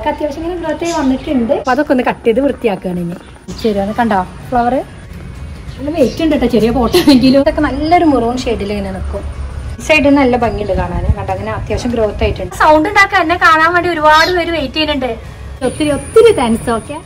അതൊക്കെ അത്യാവശ്യം ഇങ്ങനെ ഗ്രോത്ത് വന്നിട്ടുണ്ട് അപ്പൊ അതൊക്കെ ഒന്ന് കട്ട് ചെയ്ത് വൃത്തിയാക്കുകയാണ് ഇനി ശരി ഒന്ന് കണ്ടോ ഫ്ലവർ നല്ല വെയിറ്റ് ഉണ്ട് കേട്ടോ ചെറിയ പോട്ടാണെങ്കിലും ഇതൊക്കെ നല്ലൊരു മുറൂൺ ഷെയ്ഡിൽ ഇങ്ങനെ നിൽക്കും ഈ സൈഡിൽ നല്ല ഭംഗിയുണ്ട് കാണാൻ കണ്ടോ അങ്ങനെ അത്യാവശ്യം ഗ്രോത്ത് ആയിട്ടുണ്ട് സൗണ്ട് ഉണ്ടാക്കാൻ എന്നെ കാണാൻ വേണ്ടി ഒരുപാട് പേര് വെയിറ്റ് ചെയ്യുന്നുണ്ട് ഒത്തിരി ഒത്തിരി താങ്ക്സ് ഓക്കെ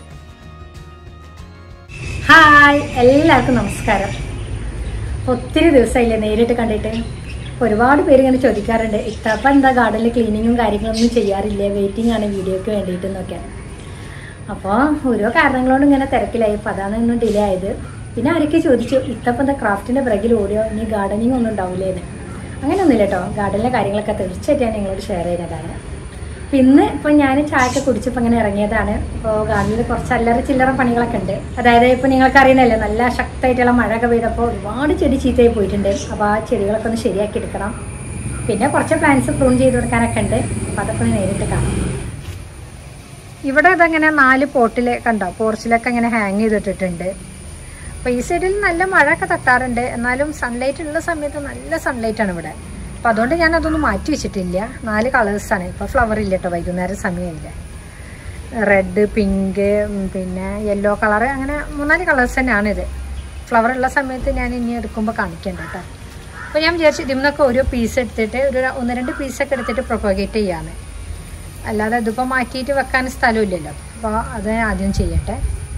ഹായ് എല്ലാവർക്കും നമസ്കാരം ഒത്തിരി ദിവസമായില്ലേ നേരിട്ട് കണ്ടിട്ട് അപ്പോൾ ഒരുപാട് പേര് ഇങ്ങനെ ചോദിക്കാറുണ്ട് ഇത്തപ്പം എന്താ ഗാർഡനിൽ ക്ലീനിങ്ങും കാര്യങ്ങളൊന്നും ചെയ്യാറില്ലേ വെയിറ്റിംഗ് ആണ് വീഡിയോക്ക് വേണ്ടിയിട്ടെന്നൊക്കെ അപ്പോൾ ഓരോ കാരണങ്ങളോട് ഇങ്ങനെ തിരക്കിലായി അപ്പോൾ അതാണ് ഇന്ന് ഡിലേ ആയത് പിന്നെ ആരൊക്കെ ചോദിച്ചു ഇത്തപ്പം എന്താ ക്രാഫ്റ്റിൻ്റെ പിറകിൽ ഓടിയോ ഇനി ഗാർഡനിങ് ഒന്നും ഉണ്ടാവില്ലേന്ന് അങ്ങനെയൊന്നുമില്ല കേട്ടോ ഗാർഡനിലെ കാര്യങ്ങളൊക്കെ തീർച്ചയായിട്ടും ഞാൻ നിങ്ങളോട് ഷെയർ ചെയ്യുന്നതാണ് അപ്പം ഇന്ന് ഇപ്പം ഞാൻ ചായയൊക്കെ കുടിച്ചപ്പോൾ ഇങ്ങനെ ഇറങ്ങിയതാണ് ഇപ്പോൾ ഗാർഡനിൽ കുറച്ച് അല്ലറ ചില്ലറ പണികളൊക്കെ ഉണ്ട് അതായത് ഇപ്പം നിങ്ങൾക്ക് അറിയുന്നല്ലേ നല്ല ശക്തമായിട്ടുള്ള മഴയൊക്കെ പെയ്തപ്പോൾ ഒരുപാട് ചെടി ചീത്തയായി പോയിട്ടുണ്ട് അപ്പോൾ ആ ചെടികളൊക്കെ ഒന്ന് ശരിയാക്കി എടുക്കണം പിന്നെ കുറച്ച് പ്ലാന്റ്സ് പ്രൂൺ ചെയ്ത് കൊടുക്കാനൊക്കെ ഉണ്ട് അപ്പോൾ അതൊക്കെ ഒന്ന് നേരിട്ട് കാണാം ഇവിടെ ഇതങ്ങനെ നാല് പോട്ടിൽ കണ്ടോ പോർച്ചിലൊക്കെ ഇങ്ങനെ ഹാങ് ചെയ്തിട്ടിട്ടുണ്ട് അപ്പോൾ ഈ സൈഡിൽ നല്ല മഴയൊക്കെ തട്ടാറുണ്ട് എന്നാലും സൺലൈറ്റ് ഉള്ള സമയത്ത് നല്ല സൺലൈറ്റ് ആണ് ഇവിടെ അപ്പോൾ അതുകൊണ്ട് ഞാൻ അതൊന്നും മാറ്റി വെച്ചിട്ടില്ല നാല് കളേഴ്സാണ് ഇപ്പോൾ ഫ്ലവർ ഇല്ല കേട്ടോ വൈകുന്നേരം സമയമില്ല റെഡ് പിങ്ക് പിന്നെ യെല്ലോ കളർ അങ്ങനെ മൂന്നാല് കളേഴ്സ് തന്നെയാണിത് ഫ്ലവർ ഉള്ള സമയത്ത് ഞാൻ ഇനി എടുക്കുമ്പോൾ കാണിക്കണ്ട കേട്ടോ അപ്പോൾ ഞാൻ വിചാരിച്ചു ഇതിൽ നിന്നൊക്കെ ഓരോ പീസ് എടുത്തിട്ട് ഒരു ഒന്ന് രണ്ട് പീസൊക്കെ എടുത്തിട്ട് പ്രൊപ്പഗേറ്റ് ചെയ്യാന്ന് അല്ലാതെ ഇതിപ്പോൾ മാറ്റിയിട്ട് വെക്കാൻ സ്ഥലമില്ലല്ലോ അപ്പോൾ അത് ആദ്യം ചെയ്യട്ടെ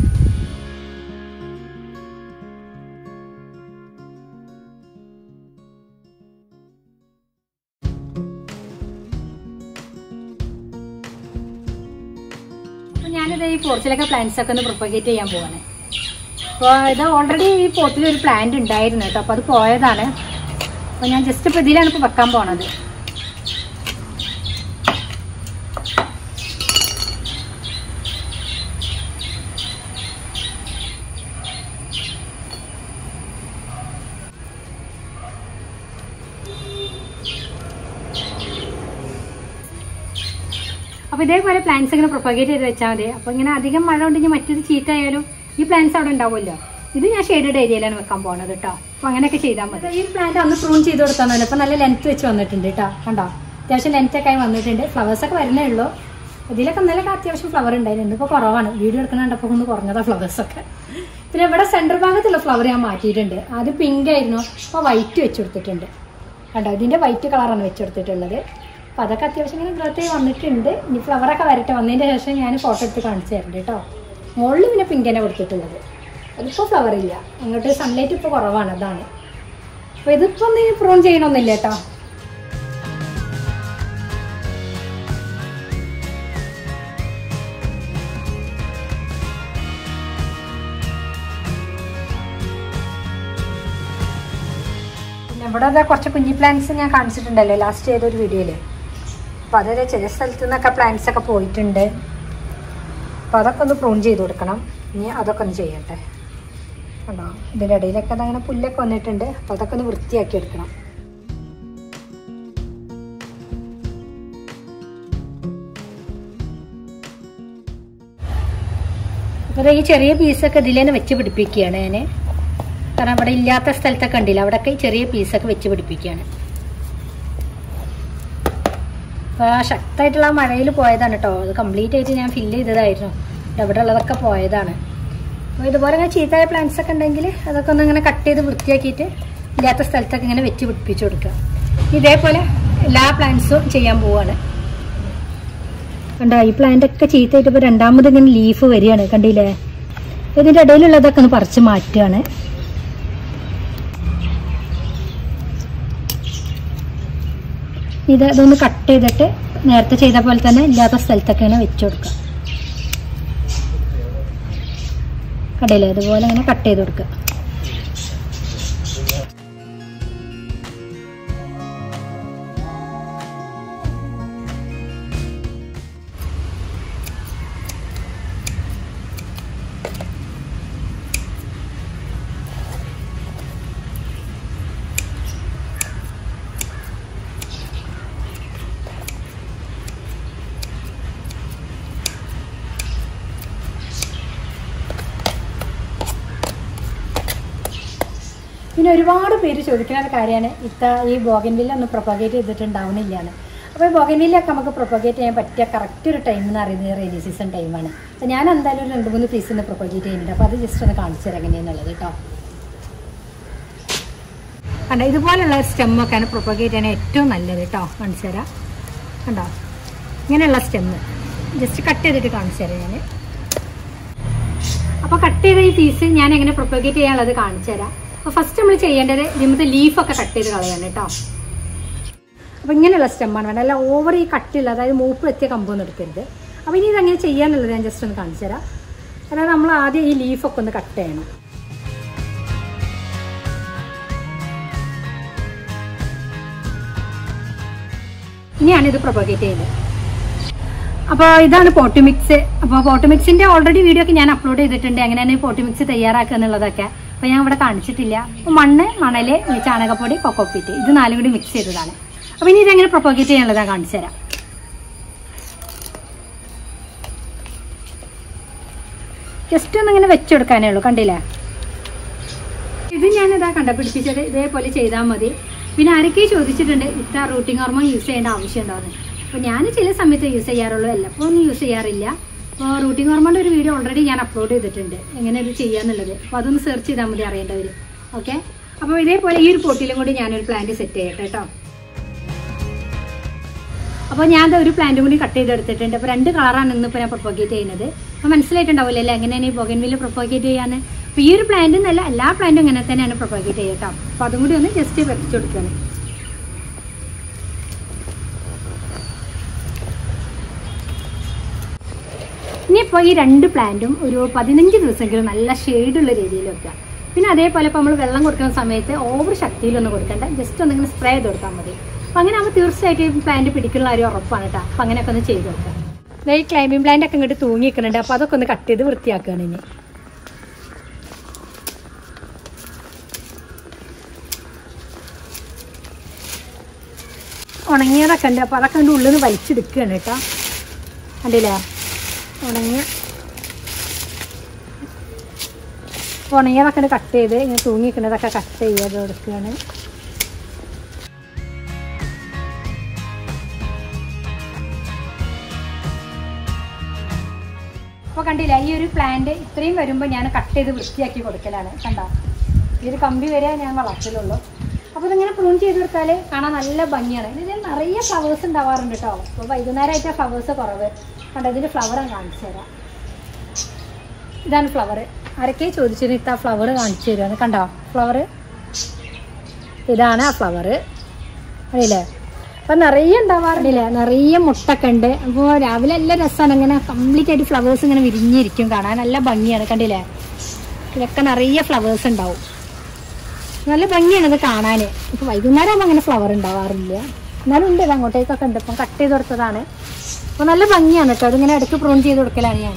അപ്പോൾ ഞാനിത് ഈ പോർച്ചിലൊക്കെ പ്ലാന്റ്സ് ഒക്കെ ഒന്ന് പ്രൊപ്പഗേറ്റ് ചെയ്യാൻ പോവാണ് അപ്പോൾ ഇത് ഓൾറെഡി ഈ പോട്ടിൽ ഒരു പ്ലാന്റ് ഉണ്ടായിരുന്നു കേട്ടോ അപ്പോൾ അത് പോയതാണ് അപ്പോൾ ഞാൻ ജസ്റ്റ് ഇപ്പോൾ ഇതിലാണ് ഇപ്പോൾ വെക്കാൻ പോണത് അപ്പോൾ ഇതേപോലെ പ്ലാന്റ്സ് ഇങ്ങനെ പ്രൊപ്പഗേറ്റ് ചെയ്ത് വെച്ചാൽ മതി അപ്പോൾ ഇങ്ങനെ അധികം മഴ ഉണ്ടെങ്കിൽ മറ്റൊരു ചീത്തയായാലും ഈ പ്ലാന്റ്സ് അവിടെ ഉണ്ടാവുമല്ലോ ഇത് ഞാൻ ഷെയ്ഡഡ് ഏരിയയിലാണ് വെക്കാൻ പോണത് കേട്ടോ അപ്പോൾ അങ്ങനെയൊക്കെ ചെയ്താൽ മതി ഈ പ്ലാന്റ് അന്ന് പ്രൂൺ ചെയ്ത് കൊടുത്താൽ മതി അപ്പോൾ നല്ല ലെങ്ത് വെച്ച് വന്നിട്ടുണ്ട് കേട്ടോ കണ്ടോ അത്യാവശ്യം ലെങ്ത് ഒക്കെ ആയി വന്നിട്ടുണ്ട് ഫ്ലവേഴ്സ് ഒക്കെ വരുന്നേ ഉള്ളൂ ഇതിലൊക്കെ ഇന്നലെയൊക്കെ അത്യാവശ്യം ഫ്ലവർ ഉണ്ടായിരുന്നു ഇന്നിപ്പോൾ കുറവാണ് വീഡിയോ എടുക്കുന്ന കണ്ടപ്പോൾ ഒന്ന് കുറഞ്ഞതാ ഫ്ലവേഴ്സ് ഒക്കെ പിന്നെ ഇവിടെ സെൻറ്റർ ഭാഗത്തുള്ള ഫ്ലവർ ഞാൻ മാറ്റിയിട്ടുണ്ട് അത് പിങ്ക് ആയിരുന്നു അപ്പോൾ വൈറ്റ് വെച്ച് കൊടുത്തിട്ടുണ്ട് കണ്ടോ ഇതിൻ്റെ വൈറ്റ് കളറാണ് വെച്ച് കൊടുത്തിട്ടുള്ളത് അപ്പോൾ അതൊക്കെ അത്യാവശ്യം ഇങ്ങനെ ഗ്രോത്ത് വന്നിട്ടുണ്ട് ഇനി ഫ്ലവറൊക്കെ വരട്ടെ വന്നതിൻ്റെ ശേഷം ഞാൻ ഫോട്ടോ എടുത്ത് കാണിച്ചു തരുന്നുണ്ട് കേട്ടോ മുകളിൽ പിന്നെ പിങ്ക് തന്നെ കൊടുത്തിട്ടുള്ളത് അതിപ്പോൾ ഫ്ലവർ ഇല്ല അങ്ങോട്ട് സൺലൈറ്റ് ഇപ്പോൾ കുറവാണ് അതാണ് അപ്പോൾ ഇതിപ്പോൾ ഒന്ന് പ്രൂൺ ചെയ്യണമെന്നില്ല കേട്ടോ പിന്നെ ഇവിടെ അതാ കുറച്ച് കുഞ്ഞി പ്ലാന്റ്സ് ഞാൻ കാണിച്ചിട്ടുണ്ടല്ലോ ലാസ്റ്റ് ചെയ്തൊരു വീഡിയോയിൽ അപ്പോൾ അതൊരു ചില സ്ഥലത്തു നിന്നൊക്കെ പ്ലാന്റ്സ് ഒക്കെ പോയിട്ടുണ്ട് അപ്പോൾ അതൊക്കെ ഒന്ന് പ്രൂൺ ചെയ്ത് കൊടുക്കണം ഇനി അതൊക്കെ ഒന്ന് ചെയ്യട്ടെ കണ്ടോ ഇതിൻ്റെ ഇടയിലൊക്കെ അതങ്ങനെ പുല്ലൊക്കെ വന്നിട്ടുണ്ട് അപ്പോൾ അതൊക്കെ ഒന്ന് വൃത്തിയാക്കി എടുക്കണം അപ്പോൾ ഈ ചെറിയ പീസൊക്കെ ഇതിൽ തന്നെ വെച്ച് പിടിപ്പിക്കുകയാണ് ഞാൻ കാരണം അവിടെ ഇല്ലാത്ത സ്ഥലത്തൊക്കെ ഉണ്ടല്ലോ അവിടെയൊക്കെ ഈ ചെറിയ പീസൊക്കെ വെച്ച് പിടിപ്പിക്കുകയാണ് അപ്പോൾ ആ ശക്തമായിട്ടുള്ള ആ മഴയിൽ പോയതാണ് കേട്ടോ അത് കംപ്ലീറ്റ് ആയിട്ട് ഞാൻ ഫില്ല് ചെയ്തതായിരുന്നു അവിടെ ഉള്ളതൊക്കെ പോയതാണ് അപ്പോൾ ഇതുപോലെ ഇങ്ങനെ ചീത്തയായ പ്ലാന്റ്സ് ഒക്കെ ഉണ്ടെങ്കിൽ അതൊക്കെ ഒന്ന് ഇങ്ങനെ കട്ട് ചെയ്ത് വൃത്തിയാക്കിയിട്ട് ഇല്ലാത്ത സ്ഥലത്തൊക്കെ ഇങ്ങനെ വെച്ച് പിടിപ്പിച്ച് കൊടുക്കുക ഇതേപോലെ എല്ലാ പ്ലാന്റ്സും ചെയ്യാൻ പോവാണ് കണ്ടോ ഈ പ്ലാന്റ് ഒക്കെ ചീത്തയായിട്ട് ഇപ്പോൾ രണ്ടാമത് ഇങ്ങനെ ലീഫ് വരികയാണ് കണ്ടില്ലേ ഇതിൻ്റെ ഇടയിലുള്ളതൊക്കെ ഒന്ന് പറിച്ച് മാറ്റുകയാണ് ഇത് അതൊന്ന് കട്ട് ചെയ്തിട്ട് നേരത്തെ ചെയ്ത പോലെ തന്നെ ഇല്ലാത്ത സ്ഥലത്തൊക്കെ ഇങ്ങനെ വെച്ച് കൊടുക്കുക കടയിലെ അതുപോലെ അങ്ങനെ കട്ട് ചെയ്ത് കൊടുക്കുക പിന്നെ ഒരുപാട് പേര് ചോദിക്കുന്ന ഒരു കാര്യമാണ് ഇത്ത ഈ ബോഗൻവില്ല ഒന്ന് പ്രൊപ്പഗേറ്റ് ചെയ്തിട്ടുണ്ടാവുന്നില്ലാണ് അപ്പോൾ ഈ ബൊഗനിലൊക്കെ നമുക്ക് പ്രൊപ്പഗേറ്റ് ചെയ്യാൻ പറ്റിയ കറക്റ്റ് ഒരു ടൈം എന്ന് പറയുന്നത് റെയിനി സീസൺ ടൈമാണ് അപ്പോൾ ഞാൻ എന്തായാലും ഒരു രണ്ട് മൂന്ന് പീസ് ഒന്ന് പ്രൊപ്പഗേറ്റ് ചെയ്യുന്നുണ്ട് അപ്പോൾ അത് ജസ്റ്റ് ഒന്ന് കാണിച്ചു തരാം എങ്ങനെയാണെന്നുള്ളത് കേട്ടോ കണ്ടോ ഇതുപോലുള്ള സ്റ്റെമ്മൊക്കെയാണ് പ്രൊപ്പഗേറ്റ് ചെയ്യാൻ ഏറ്റവും നല്ലത് കേട്ടോ കാണിച്ചു തരാം കണ്ടോ ഇങ്ങനെയുള്ള സ്റ്റെമ്മ് ജസ്റ്റ് കട്ട് ചെയ്തിട്ട് കാണിച്ചു തരാം ഞാൻ അപ്പോൾ കട്ട് ചെയ്ത ഈ പീസ് ഞാൻ എങ്ങനെ പ്രൊപ്പഗേറ്റ് ചെയ്യാനുള്ളത് കാണിച്ചു തരാം അപ്പോൾ ഫസ്റ്റ് നമ്മൾ ചെയ്യേണ്ടത് ഇതിമത്തെ ലീഫൊക്കെ കട്ട് ചെയ്ത് കളയാണ് കേട്ടോ അപ്പോൾ ഇങ്ങനെയുള്ള സ്റ്റെമ്മാണ് വേണ്ടത് അല്ല ഓവർ ഈ കട്ടില്ല അതായത് മൂപ്പ് എത്തിയ കമ്പൊന്നും എടുക്കരുത് അപ്പോൾ ഇനി ഇതെങ്ങനെ ചെയ്യാന്നുള്ളത് ഞാൻ ജസ്റ്റ് ഒന്ന് കാണിച്ചു തരാം അതായത് നമ്മൾ ആദ്യം ഈ ലീഫൊക്കെ ഒന്ന് കട്ട് ചെയ്യണം ഇനിയാണ് ഇത് പ്രൊപ്പഗേറ്റ് ചെയ്യുന്നത് അപ്പോൾ ഇതാണ് പോട്ടി മിക്സ് അപ്പോൾ പോട്ടി മിക്സിന്റെ ഓൾറെഡി വീഡിയോ ഒക്കെ ഞാൻ അപ്ലോഡ് ചെയ്തിട്ടുണ്ട് എങ്ങനെയാണ് പോട്ടി മിക്സ് തയ്യാറാക്കുക എന്നുള്ളതൊക്കെ അപ്പോൾ ഞാൻ ഇവിടെ കാണിച്ചിട്ടില്ല അപ്പോൾ മണ്ണ് മണല് ചാണകപ്പൊടി കൊക്കോപ്പീറ്റ് ഇത് നാലും കൂടി മിക്സ് ചെയ്തതാണ് അപ്പോൾ ഇനി ഇതെങ്ങനെ പ്രൊപ്പഗേറ്റ് ചെയ്യാനുള്ളത് ഞാൻ കാണിച്ചു തരാം ജസ്റ്റ് ഒന്ന് ഇങ്ങനെ വെച്ചെടുക്കാനേ ഉള്ളൂ കണ്ടില്ലേ ഇത് ഞാനിതാ കണ്ടുപിടിപ്പിച്ചത് ഇതേപോലെ ചെയ്താൽ മതി പിന്നെ ആരൊക്കെ ചോദിച്ചിട്ടുണ്ട് ഇത്ര റൂട്ടിംഗ് ഹോർമോൺ യൂസ് ചെയ്യേണ്ട ആവശ്യമുണ്ടോയെന്ന് അപ്പോൾ ഞാൻ ചില സമയത്ത് യൂസ് ചെയ്യാറുള്ളൂ എല്ലപ്പോൾ ഒന്നും യൂസ് ചെയ്യാറില്ല അപ്പോൾ റൂട്ടിംഗ് ഹോർമോണിൻ്റെ ഒരു വീഡിയോ ഓൾറെഡി ഞാൻ അപ്ലോഡ് ചെയ്തിട്ടുണ്ട് എങ്ങനെ ഇത് ചെയ്യാന്നുള്ളത് അപ്പോൾ അതൊന്ന് സെർച്ച് ചെയ്താൽ മതി അറിയേണ്ടവർ ഓക്കെ അപ്പോൾ ഇതേപോലെ ഈ ഒരു പൊട്ടിലും കൂടി ഞാനൊരു പ്ലാന്റ് സെറ്റ് ചെയ്യട്ടെ കേട്ടോ അപ്പോൾ ഞാൻ ദാ ഒരു പ്ലാന്റ് കൂടി കട്ട് ചെയ്തെടുത്തിട്ടുണ്ട് അപ്പോൾ രണ്ട് കളറാണ് ഇന്നിപ്പോൾ ഞാൻ പ്രൊപ്പോഗേറ്റ് ചെയ്യുന്നത് അപ്പോൾ മനസ്സിലായിട്ടുണ്ടാവില്ലേ അല്ലേ എങ്ങനെയാണ് ഈ ബൊഗൻവില്ല പ്രൊപ്പോഗേറ്റ് ചെയ്യാന്ന് അപ്പോൾ ഈ ഒരു പ്ലാന്റ് എന്നല്ല എല്ലാ പ്ലാന്റും ഇങ്ങനെ തന്നെയാണ് പ്രൊപ്പോഗേറ്റ് ചെയ്യുക കേട്ടോ അപ്പോൾ അതും കൂടി ഒന്ന് ജസ്റ്റ് വെച്ചു കൊടുക്കുകയാണ് ഇനിയിപ്പോൾ ഈ രണ്ട് പ്ലാന്റും ഒരു പതിനഞ്ച് ദിവസമെങ്കിലും നല്ല ഷെയ്ഡുള്ള രീതിയിൽ വെക്കുക പിന്നെ അതേപോലെ ഇപ്പോൾ നമ്മൾ വെള്ളം കൊടുക്കുന്ന സമയത്ത് ഓവർ ശക്തിയിലൊന്നും കൊടുക്കണ്ട ജസ്റ്റ് ഒന്നിങ്ങനെ സ്പ്രേ ചെയ്ത് കൊടുത്താൽ മതി അപ്പം അങ്ങനെ ആകുമ്പോൾ തീർച്ചയായിട്ടും ഈ പ്ലാന്റ് പിടിക്കുന്ന കാര്യം ഉറപ്പാണ് കേട്ടോ അപ്പം അങ്ങനെയൊക്കെ ഒന്ന് ചെയ്ത് കൊടുക്കാം ദേ ഈ ക്ലൈമ്പിംഗ് പ്ലാന്റ് ഒക്കെ ഇങ്ങോട്ട് തൂങ്ങി നിൽക്കുന്നുണ്ട് അപ്പോൾ അതൊക്കെ ഒന്ന് കട്ട് ചെയ്ത് വൃത്തിയാക്കുകയാണ് ഇനി ഉണങ്ങിയതൊക്കെ ഉണ്ട് അപ്പോൾ അതൊക്കെ ഉണ്ട് ഉള്ളിൽ നിന്ന് വലിച്ചെടുക്കുകയാണ് കേട്ടോ കണ്ടില്ലേ ഉണങ്ങിയ ഉണങ്ങിയതൊക്കെ കട്ട് ചെയ്ത് ഇങ്ങനെ തൂങ്ങിക്കുന്നതൊക്കെ കട്ട് ചെയ്ത് കൊടുക്കുകയാണ് അപ്പോൾ കണ്ടില്ല ഈ ഒരു പ്ലാന്റ് ഇത്രയും വരുമ്പോൾ ഞാൻ കട്ട് ചെയ്ത് വൃത്തിയാക്കി കൊടുക്കലാണ് കണ്ടോ ഈ ഒരു കമ്പി വരെ ഞാൻ വളർത്തലുള്ളൂ അപ്പോൾ ഇതിങ്ങനെ പ്രൂൺ ചെയ്ത് കൊടുത്താൽ കാണാൻ നല്ല ഭംഗിയാണ് ഇതിൽ നിറയെ ഫ്ലവേഴ്സ് ഉണ്ടാവാറുണ്ട് കേട്ടോ അപ്പോൾ വൈകുന്നേരമായിട്ട് ഫ്ലവേഴ്സ് കുറവ് കണ്ടോ ഇതിൻ്റെ ഫ്ലവർ ഞാൻ കാണിച്ചു തരാം ഇതാണ് ഫ്ലവർ ആരൊക്കെ ചോദിച്ചിരുന്നു ഇത്ത ഫ്ലവർ കാണിച്ചു തരുമെന്ന് കണ്ടോ ഫ്ലവർ ഇതാണ് ആ ഫ്ലവർ അറിയില്ലേ അപ്പം നിറയെ ഉണ്ടാവാറില്ലേ നിറയെ മുട്ടൊക്കെ ഉണ്ട് അപ്പോൾ രാവിലെ നല്ല രസമാണ് ഇങ്ങനെ കംപ്ലീറ്റ് ആയിട്ട് ഫ്ലവേഴ്സ് ഇങ്ങനെ വിരിഞ്ഞിരിക്കും കാണാൻ നല്ല ഭംഗിയാണ് കണ്ടില്ലേ ഇതൊക്കെ നിറയെ ഫ്ലവേഴ്സ് ഉണ്ടാവും നല്ല ഭംഗിയാണ് ഇത് കാണാൻ ഇപ്പം വൈകുന്നേരം ആകുമ്പോൾ അങ്ങനെ ഫ്ലവർ ഉണ്ടാവാറില്ല എന്നാലും ഉണ്ട് ഇത് അങ്ങോട്ടേക്കൊക്കെ ഉണ്ട് ഇപ്പം കട്ട് ചെയ്ത് കൊടുത്തതാണ് അപ്പോൾ നല്ല ഭംഗിയാണ് കേട്ടോ അതിങ്ങനെ ഇടയ്ക്ക് പ്രൂൺ ചെയ്ത് കൊടുക്കലാണ് ഞാൻ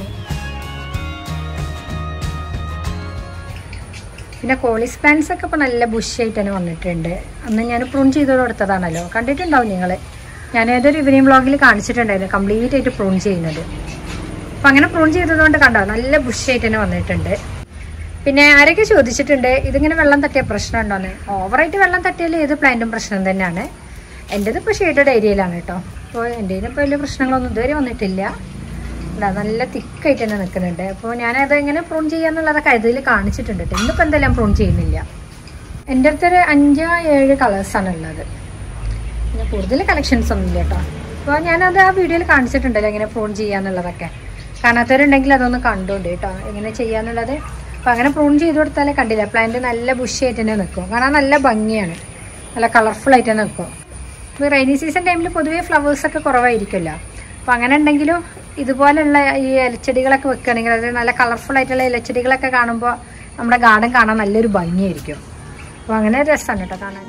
പിന്നെ കോളിസ് പ്ലാന്റ്സ് ഒക്കെ ഇപ്പോൾ നല്ല ബുഷായിട്ട് തന്നെ വന്നിട്ടുണ്ട് അന്ന് ഞാൻ പ്രൂൺ ചെയ്ത് കൊടുത്തതാണല്ലോ കണ്ടിട്ടുണ്ടാവും നിങ്ങൾ ഞാൻ ഏതൊരു ഇവനിങ് വ്ളോഗിൽ കാണിച്ചിട്ടുണ്ടായിരുന്നു കംപ്ലീറ്റ് ആയിട്ട് പ്രൂൺ ചെയ്യുന്നത് അപ്പം അങ്ങനെ പ്രൂൺ ചെയ്തതുകൊണ്ട് കണ്ടോ നല്ല ബുഷായിട്ട് തന്നെ വന്നിട്ടുണ്ട് പിന്നെ ആരൊക്കെ ചോദിച്ചിട്ടുണ്ട് ഇതിങ്ങനെ വെള്ളം തട്ടിയ പ്രശ്നം ഉണ്ടോന്ന് ഓവറായിട്ട് വെള്ളം തട്ടിയാൽ ഏത് പ്ലാന്റും പ്രശ്നം തന്നെയാണ് എൻ്റെത് ഇപ്പോൾ ഷെയ്ഡഡ് ഏരിയയിലാണ് കേട്ടോ അപ്പോൾ എൻ്റെ ഇപ്പോൾ വലിയ പ്രശ്നങ്ങളൊന്നും ഇതുവരെ വന്നിട്ടില്ല ഇതാ നല്ല തിക്കായിട്ട് തന്നെ നിൽക്കുന്നുണ്ട് അപ്പോൾ ഞാനത് എങ്ങനെ പ്രൂൺ ചെയ്യാന്നുള്ളതൊക്കെ ഇതിൽ കാണിച്ചിട്ടുണ്ട് കേട്ടോ ഇന്നിപ്പോൾ എന്തായാലും പ്രൂൺ ചെയ്യുന്നില്ല എൻ്റെ അടുത്തൊരു അഞ്ചോ ഏഴ് കളേഴ്സാണ് ഉള്ളത് പിന്നെ കൂടുതൽ കളക്ഷൻസ് ഒന്നും ഇല്ല കേട്ടോ അപ്പോൾ ഞാനത് ആ വീഡിയോയിൽ കാണിച്ചിട്ടുണ്ടല്ലോ എങ്ങനെ പ്രൂൺ ചെയ്യാന്നുള്ളതൊക്കെ കാണാത്തവരുണ്ടെങ്കിൽ അതൊന്ന് കണ്ടുകൊണ്ട് കേട്ടോ എങ്ങനെ ചെയ്യാന്നുള്ളത് അപ്പോൾ അങ്ങനെ പ്രൂൺ ചെയ്ത് കൊടുത്താലേ കണ്ടില്ല പ്ലാന്റ് നല്ല ബുഷിയായിട്ട് തന്നെ നിൽക്കും കാണാൻ നല്ല ഭംഗിയാണ് നല്ല കളർഫുൾ ആയിട്ട് തന്നെ നിൽക്കും ഇപ്പോൾ റെയിനി സീസൺ ടൈമിൽ പൊതുവേ ഫ്ലവേഴ്സൊക്കെ കുറവായിരിക്കുമല്ലോ അപ്പോൾ അങ്ങനെ ഉണ്ടെങ്കിലും ഇതുപോലുള്ള ഈ ഇലച്ചെടികളൊക്കെ വെക്കുകയാണെങ്കിൽ അതായത് നല്ല കളർഫുൾ ആയിട്ടുള്ള ഇലച്ചെടികളൊക്കെ കാണുമ്പോൾ നമ്മുടെ ഗാർഡൻ കാണാൻ നല്ലൊരു ഭംഗിയായിരിക്കും അപ്പോൾ അങ്ങനെ രസമാണ് കേട്ടോ കാണാൻ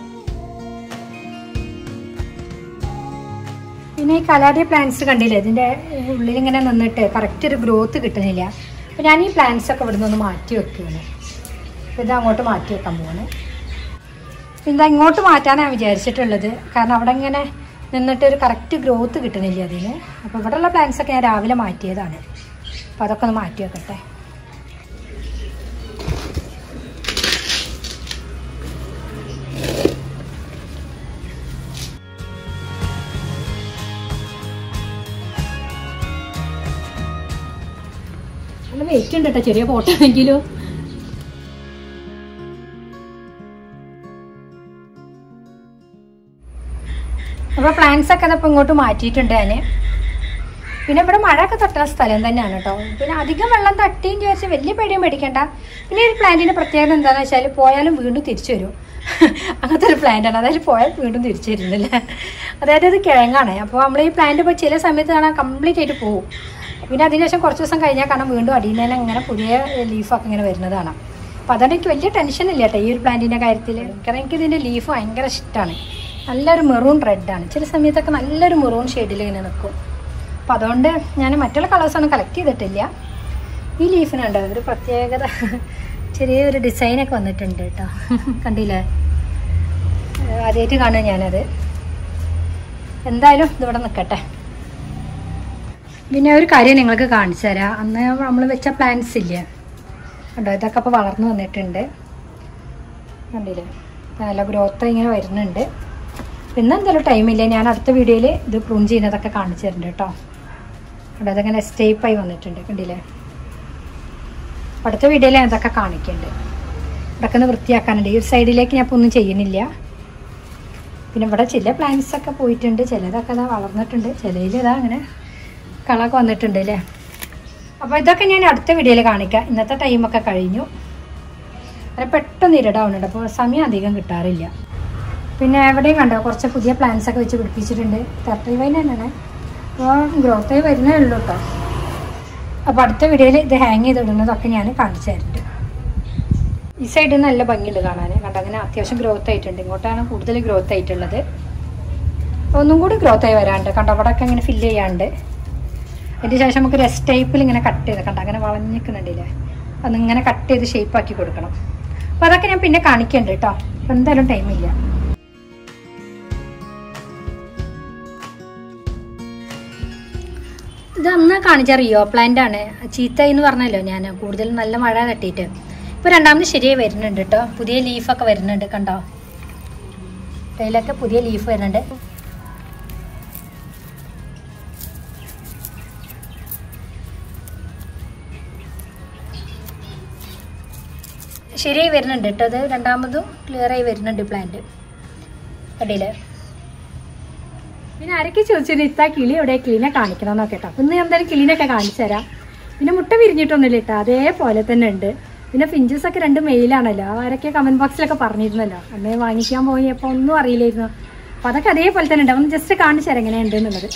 പിന്നെ ഈ കലാരിയ പ്ലാന്റ്സ് കണ്ടില്ലേ ഇതിൻ്റെ ഉള്ളിൽ ഇങ്ങനെ നിന്നിട്ട് കറക്റ്റ് ഒരു ഗ്രോത്ത് കിട്ടുന്നില്ല അപ്പോൾ ഞാൻ ഈ പ്ലാന്റ്സ് ഒക്കെ ഇവിടെ നിന്ന് മാറ്റി വെക്കുകയാണ് അപ്പോൾ ഇത് അങ്ങോട്ട് മാറ്റി വെക്കാൻ പോവാണ് ഇതാ ഇങ്ങോട്ട് മാറ്റാനാണ് വിചാരിച്ചിട്ടുള്ളത് കാരണം അവിടെ ഇങ്ങനെ നിന്നിട്ട് ഒരു കറക്റ്റ് ഗ്രോത്ത് കിട്ടണില്ല അതിന് അപ്പോൾ ഇവിടെയുള്ള പ്ലാന്റ്സ് ഒക്കെ ഞാൻ രാവിലെ മാറ്റിയതാണ് അപ്പോൾ അതൊക്കെ ഒന്ന് മാറ്റി വെക്കട്ടെ നല്ല വെയിറ്റ് ഉണ്ട് കേട്ടോ ചെറിയ പോട്ടാണെങ്കിലും അപ്പോൾ പ്ലാന്റ്സ് ഒക്കെ ഇപ്പം ഇങ്ങോട്ട് മാറ്റിയിട്ടുണ്ട് ഞാൻ പിന്നെ ഇവിടെ മഴയൊക്കെ തട്ടുന്ന സ്ഥലം തന്നെയാണ് കേട്ടോ പിന്നെ അധികം വെള്ളം തട്ടിയും വിചാരിച്ച് വലിയ പേടിയും പേടിക്കണ്ട പിന്നെ ഈ ഒരു പ്ലാന്റിന്റെ പ്രത്യേകത എന്താണെന്ന് വെച്ചാൽ പോയാലും വീണ്ടും തിരിച്ചു വരും അങ്ങനത്തെ ഒരു പ്ലാന്റാണ് അതായത് പോയാൽ വീണ്ടും തിരിച്ചു വരുന്നില്ല അതായത് ഇത് കിഴങ്ങാണ് അപ്പോൾ നമ്മൾ ഈ പ്ലാന്റ് ഇപ്പോൾ ചില സമയത്ത് കാണാൻ കംപ്ലീറ്റ് ആയിട്ട് പോകും പിന്നെ അതിനുശേഷം കുറച്ച് ദിവസം കഴിഞ്ഞാൽ കാണാൻ വീണ്ടും അടിയിൽ നിന്ന് തന്നെ ഇങ്ങനെ പുതിയ ലീഫൊക്കെ ഇങ്ങനെ വരുന്നതാണ് അപ്പോൾ അതുകൊണ്ട് എനിക്ക് വലിയ ടെൻഷൻ ഇല്ല കേട്ടോ ഈ ഒരു പ്ലാന്റിൻ്റെ കാര്യത്തിൽ കാരണം എനിക്ക് ഇതിൻ്റെ ലീഫ് ഭയങ്കര ഇഷ്ടമാണ് നല്ലൊരു മെറൂൺ റെഡാണ് ചില സമയത്തൊക്കെ നല്ലൊരു മെറൂൺ ഷെയ്ഡിൽ ഇങ്ങനെ നിൽക്കും അപ്പം അതുകൊണ്ട് ഞാൻ മറ്റുള്ള കളേഴ്സൊന്നും കളക്ട് ചെയ്തിട്ടില്ല ഈ ലീഫിനുണ്ട് ഒരു പ്രത്യേകത ചെറിയൊരു ഡിസൈനൊക്കെ വന്നിട്ടുണ്ട് കേട്ടോ കണ്ടില്ലേ ആദ്യമായിട്ട് കാണുക ഞാനത് എന്തായാലും ഇതിവിടെ നിൽക്കട്ടെ പിന്നെ ഒരു കാര്യം നിങ്ങൾക്ക് കാണിച്ചു തരാം അന്ന് നമ്മൾ വെച്ച പ്ലാന്റ്സ് ഇല്ലേ കണ്ടോ ഇതൊക്കെ അപ്പോൾ വളർന്നു വന്നിട്ടുണ്ട് കണ്ടില്ലേ നല്ല ഗ്രോത്ത് ഇങ്ങനെ വരുന്നുണ്ട് പിന്നെ എന്തായാലും ടൈമില്ല ഞാൻ അടുത്ത വീഡിയോയിൽ ഇത് പ്രൂൺ ചെയ്യുന്നതൊക്കെ കാണിച്ചു തരുന്നുണ്ട് കേട്ടോ അവിടെ അതങ്ങനെ സ്റ്റേപ്പായി വന്നിട്ടുണ്ട് കണ്ടില്ലേ അപ്പോൾ അടുത്ത വീഡിയോയിൽ ഞാൻ ഇതൊക്കെ കാണിക്കുന്നുണ്ട് ഇതൊക്കെ ഒന്ന് വൃത്തിയാക്കാനുണ്ട് ഈ ഒരു സൈഡിലേക്ക് ഞാൻ ഇപ്പോൾ ഒന്നും ചെയ്യുന്നില്ല പിന്നെ ഇവിടെ ചില പ്ലാന്റ്സ് ഒക്കെ പോയിട്ടുണ്ട് ചിലതൊക്കെ ഇതാ വളർന്നിട്ടുണ്ട് ചിലയിൽ ഇതാ അങ്ങനെ കളൊക്കെ വന്നിട്ടുണ്ട് അല്ലേ അപ്പോൾ ഇതൊക്കെ ഞാൻ അടുത്ത വീഡിയോയിൽ കാണിക്കാം ഇന്നത്തെ ടൈമൊക്കെ കഴിഞ്ഞു അങ്ങനെ പെട്ടെന്ന് ഇരടാവുന്നുണ്ട് അപ്പോൾ സമയം അധികം കിട്ടാറില്ല പിന്നെ എവിടെയും കണ്ടോ കുറച്ച് പുതിയ പ്ലാന്റ്സ് ഒക്കെ വെച്ച് പിടിപ്പിച്ചിട്ടുണ്ട് തെർട്ടി വൈൻ തന്നെയാണ് അപ്പോൾ ഗ്രോത്ത് ആയി വരുന്നേ ഉള്ളൂ കേട്ടോ അപ്പോൾ അടുത്ത വീഡിയോയിൽ ഇത് ഹാങ് ചെയ്തിടുന്നതൊക്കെ ഞാൻ കാണിച്ചു തരുന്നുണ്ട് ഈ സൈഡിൽ നല്ല ഭംഗിയുണ്ട് കാണാൻ കണ്ടോ അങ്ങനെ അത്യാവശ്യം ഗ്രോത്ത് ആയിട്ടുണ്ട് ഇങ്ങോട്ടാണ് കൂടുതൽ ഗ്രോത്ത് ആയിട്ടുള്ളത് ഒന്നും കൂടി ഗ്രോത്ത് ആയി വരാണ്ട് കണ്ടോ അവിടെ ഒക്കെ ഇങ്ങനെ ഫില്ല് ചെയ്യാണ്ട് അതിന് ശേഷം നമുക്ക് റെസ്റ്റ് ടൈപ്പിൽ ഇങ്ങനെ കട്ട് ചെയ്ത് കണ്ടോ അങ്ങനെ വളഞ്ഞിക്കുന്നുണ്ടല്ലേ അതിങ്ങനെ കട്ട് ചെയ്ത് ഷേപ്പ് ആക്കി കൊടുക്കണം അപ്പോൾ അതൊക്കെ ഞാൻ പിന്നെ കാണിക്കുന്നുണ്ട് കേട്ടോ അപ്പോൾ എന്തായാലും ടൈമില്ല ഇത് അന്ന് കാണിച്ച റിയോ പ്ലാന്റ് ആണ് ചീത്ത എന്ന് പറഞ്ഞല്ലോ ഞാൻ കൂടുതൽ നല്ല മഴ തട്ടിയിട്ട് ഇപ്പൊ രണ്ടാമത് ശരിയായി വരുന്നുണ്ട് കേട്ടോ പുതിയ ലീഫൊക്കെ വരുന്നുണ്ട് കണ്ടോ ഇതിലൊക്കെ പുതിയ ലീഫ് വരുന്നുണ്ട് ശരിയായി വരുന്നുണ്ട് കേട്ടോ അത് രണ്ടാമതും ക്ലിയർ ആയി വരുന്നുണ്ട് പ്ലാന്റ് കണ്ടില്ലേ പിന്നെ ആരൊക്കെ ചോദിച്ചിട്ട് ഇത്ത കിളി എവിടെ കിളിനെ കാണിക്കണം എന്നൊക്കെ കേട്ടോ ഇന്ന് ഞാൻ എന്തായാലും കിളിനൊക്കെ കാണിച്ചു തരാം പിന്നെ മുട്ട വിരിഞ്ഞിട്ടൊന്നുമില്ല കേട്ടോ അതേപോലെ തന്നെ ഉണ്ട് പിന്നെ ഫിഞ്ചസ് ഒക്കെ രണ്ട് മെയിലാണല്ലോ ആരൊക്കെ കമന്റ് ബോക്സിലൊക്കെ പറഞ്ഞിരുന്നല്ലോ അന്നേ വാങ്ങിക്കാൻ പോയപ്പോൾ ഒന്നും അറിയില്ലായിരുന്നു അപ്പൊ അതൊക്കെ അതേപോലെ തന്നെ ഉണ്ട് ഒന്ന് ജസ്റ്റ് കാണിച്ചു തരാം എങ്ങനെയുണ്ട് എന്നുള്ളത്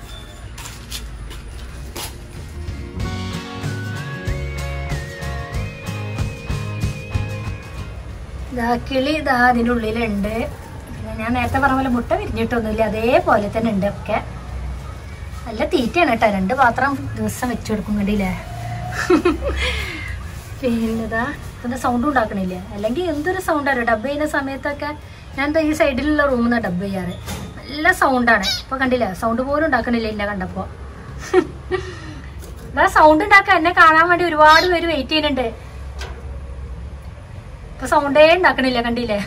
ഇതാ കിളി ഇതാ അതിൻ്റെ ഉള്ളിലുണ്ട് പിന്നെ ഞാൻ നേരത്തെ പറഞ്ഞ പോലെ മുട്ട വിരിഞ്ഞിട്ടൊന്നുമില്ല അതേപോലെ തന്നെ ഉണ്ട് ഒക്കെ നല്ല തീറ്റയാണ് കേട്ടോ രണ്ട് പാത്രം ദിവസം വെച്ചു കൊടുക്കും കണ്ടില്ലേ പിന്നെതാ എന്താ സൗണ്ട് ഉണ്ടാക്കണില്ലേ അല്ലെങ്കിൽ എന്തൊരു സൗണ്ടാണ് ഡബ് ചെയ്യുന്ന സമയത്തൊക്കെ ഞാൻ ദാ ഈ സൈഡിലുള്ള റൂമിൽ നിന്ന് ഡബ് ചെയ്യാറ് നല്ല സൗണ്ടാണ് ഇപ്പൊ കണ്ടില്ല സൗണ്ട് പോലും ഉണ്ടാക്കണില്ല എന്നെ കണ്ടപ്പോ ഇതാ സൗണ്ട് ഉണ്ടാക്കാൻ എന്നെ കാണാൻ വേണ്ടി ഒരുപാട് പേര് വെയിറ്റ് ചെയ്യുന്നുണ്ട് ഇപ്പൊ സൗണ്ടേ ഉണ്ടാക്കണില്ല കണ്ടില്ലേ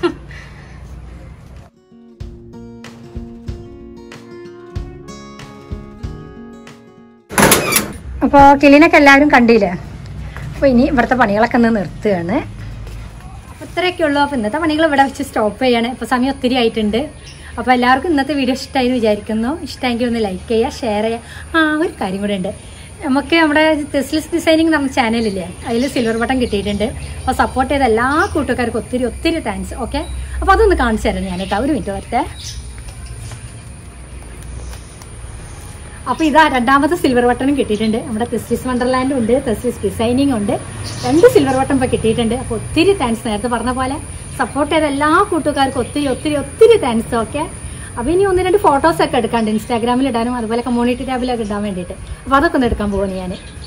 അപ്പോൾ കിളിനൊക്കെ എല്ലാവരും കണ്ടില്ലേ അപ്പോൾ ഇനി ഇവിടുത്തെ പണികളൊക്കെ ഒന്ന് നിർത്തുകയാണ് അപ്പോൾ ഇത്രയൊക്കെ ഉള്ളൂ അപ്പോൾ ഇന്നത്തെ പണികൾ ഇവിടെ വെച്ച് സ്റ്റോപ്പ് ചെയ്യാണ് ഇപ്പോൾ സമയം ഒത്തിരി ആയിട്ടുണ്ട് അപ്പോൾ എല്ലാവർക്കും ഇന്നത്തെ വീഡിയോ ഇഷ്ടമായി എന്ന് വിചാരിക്കുന്നു ഇഷ്ടമെങ്കിൽ ഒന്ന് ലൈക്ക് ചെയ്യുക ഷെയർ ചെയ്യുക ആ ഒരു കാര്യം കൂടെ ഉണ്ട് നമുക്ക് നമ്മുടെ തെസ്ലിസ് ഡിസൈനിങ് നമ്മുടെ ചാനലില്ലേ അതിൽ സിൽവർ ബട്ടൺ കിട്ടിയിട്ടുണ്ട് അപ്പോൾ സപ്പോർട്ട് ചെയ്ത എല്ലാ കൂട്ടുകാർക്കും ഒത്തിരി ഒത്തിരി താങ്ക്സ് ഓക്കെ അപ്പോൾ അതൊന്ന് കാണിച്ചു തരാം ഞാൻ കേട്ടോ ഒരു മിനിറ്റ് വരട്ടെ അപ്പോൾ ഇതാ രണ്ടാമത്തെ സിൽവർ ബട്ടണും കിട്ടിയിട്ടുണ്ട് നമ്മുടെ തെസ്ലിസ് വണ്ടർലാൻഡും ഉണ്ട് തെസ്ലിസ് ഡിസൈനിങ് ഉണ്ട് രണ്ട് സിൽവർ ബട്ടൺ ഇപ്പോൾ കിട്ടിയിട്ടുണ്ട് അപ്പോൾ ഒത്തിരി താങ്ക്സ് നേരത്തെ പറഞ്ഞ പോലെ സപ്പോർട്ട് ചെയ്ത എല്ലാ കൂട്ടുകാർക്കും ഒത്തിരി ഒത്തിരി ഒത്തിരി താങ്ക്സ് ഓക്കെ അപ്പോൾ ഇനി ഒന്ന് രണ്ട് ഫോട്ടോസ് ഒക്കെ എടുക്കാണ്ട് ഇൻസ്റ്റാഗ്രാമിൽ ഇടാനും അതുപോലെ കമ്മ്യൂണിറ്റി ടാബിലൊക്കെ ഇടാൻ വേണ്ടിയിട്ട് അപ്പോൾ അതൊക്കെ ഒന്ന് എടുക്കാൻ പോകുന്നു ഞാൻ